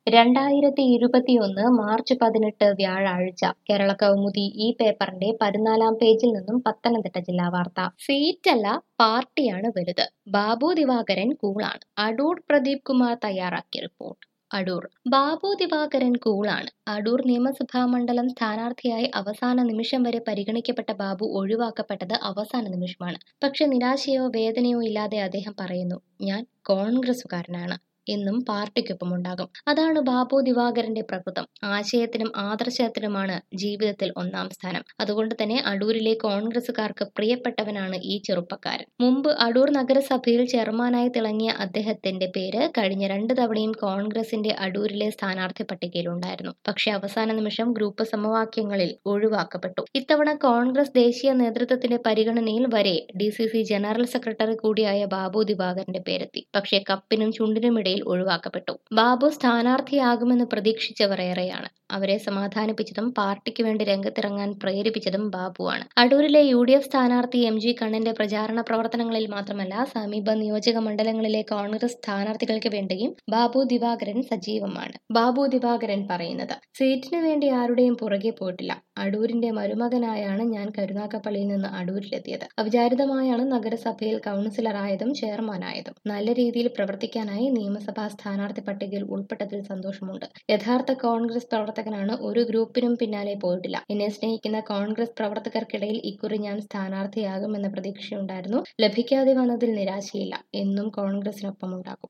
രണ്ടായിരത്തി ഇരുപത്തിയൊന്ന് മാർച്ച് പതിനെട്ട് വ്യാഴാഴ്ച കേരള കൗമുദി ഈ പേപ്പറിന്റെ പതിനാലാം പേജിൽ നിന്നും പത്തനംതിട്ട ജില്ലാ വാർത്ത സീറ്റല്ല പാർട്ടിയാണ് വലുത് ബാബു ദിവാകരൻ കൂളാണ് അടൂർ പ്രദീപ് കുമാർ തയ്യാറാക്കിയ റിപ്പോർട്ട് അടൂർ ബാബു ദിവാകരൻ കൂളാണ് അടൂർ നിയമസഭാ മണ്ഡലം സ്ഥാനാർത്ഥിയായി അവസാന നിമിഷം വരെ പരിഗണിക്കപ്പെട്ട ബാബു ഒഴിവാക്കപ്പെട്ടത് അവസാന നിമിഷമാണ് പക്ഷെ നിരാശയോ വേദനയോ ഇല്ലാതെ അദ്ദേഹം പറയുന്നു ഞാൻ കോൺഗ്രസുകാരനാണ് എന്നും പാർട്ടിക്കൊപ്പം ഉണ്ടാകും അതാണ് ബാബു ദിവാകരന്റെ പ്രകൃതം ആശയത്തിനും ആദർശത്തിനുമാണ് ജീവിതത്തിൽ ഒന്നാം സ്ഥാനം അതുകൊണ്ട് തന്നെ അടൂരിലെ കോൺഗ്രസുകാർക്ക് പ്രിയപ്പെട്ടവനാണ് ഈ ചെറുപ്പക്കാരൻ മുമ്പ് അടൂർ നഗരസഭയിൽ ചെയർമാനായി തിളങ്ങിയ അദ്ദേഹത്തിന്റെ പേര് കഴിഞ്ഞ രണ്ട് തവണയും കോൺഗ്രസിന്റെ അടൂരിലെ സ്ഥാനാർത്ഥി പട്ടികയിലുണ്ടായിരുന്നു പക്ഷേ അവസാന നിമിഷം ഗ്രൂപ്പ് സമവാക്യങ്ങളിൽ ഒഴിവാക്കപ്പെട്ടു ഇത്തവണ കോൺഗ്രസ് ദേശീയ നേതൃത്വത്തിന്റെ പരിഗണനയിൽ വരെ D C C general secretary കൂടിയായ ബാബു ദിവാകരന്റെ പേരെത്തി പക്ഷേ കപ്പിനും ചുണ്ടിനുമിടയിൽ ഒഴിവാക്കപ്പെട്ടു ബാബു സ്ഥാനാർത്ഥിയാകുമെന്ന് പ്രതീക്ഷിച്ചവർ ഏറെയാണ് അവരെ സമാധാനിപ്പിച്ചതും പാർട്ടിക്ക് വേണ്ടി രംഗത്തിറങ്ങാൻ പ്രേരിപ്പിച്ചതും ബാബുവാണ് അടൂരിലെ യു ഡി എഫ് സ്ഥാനാർത്ഥി എം ജി കണ്ണന്റെ പ്രചാരണ പ്രവർത്തനങ്ങളിൽ മാത്രമല്ല സമീപ നിയോജക മണ്ഡലങ്ങളിലെ കോൺഗ്രസ് സ്ഥാനാർത്ഥികൾക്ക് വേണ്ടിയും ബാബു ദിവാകരൻ സജീവമാണ് ബാബു ദിവാകരൻ പറയുന്നത് സീറ്റിനു വേണ്ടി ആരുടെയും പുറകെ പോയിട്ടില്ല അടൂരിന്റെ മരുമകനായാണ് ഞാൻ കരുനാഗപ്പള്ളിയിൽ നിന്ന് അടൂരിലെത്തിയത് അവിചാരിതമായാണ് നഗരസഭയിൽ കൗൺസിലറായതും ചെയർമാനായതും നല്ല രീതിയിൽ പ്രവർത്തിക്കാനായി നിയമസഭാ സ്ഥാനാർത്ഥി പട്ടികയിൽ ഉൾപ്പെട്ടതിൽ സന്തോഷമുണ്ട് യഥാർത്ഥ കോൺഗ്രസ് പ്രവർത്തകനാണ് ഒരു ഗ്രൂപ്പിനും പിന്നാലെ പോയിട്ടില്ല എന്നെ സ്നേഹിക്കുന്ന കോൺഗ്രസ് പ്രവർത്തകർക്കിടയിൽ ഇക്കുറി ഞാൻ സ്ഥാനാർത്ഥിയാകുമെന്ന പ്രതീക്ഷയുണ്ടായിരുന്നു ലഭിക്കാതെ വന്നതിൽ നിരാശയില്ല എന്നും കോൺഗ്രസിനൊപ്പം ഉണ്ടാകും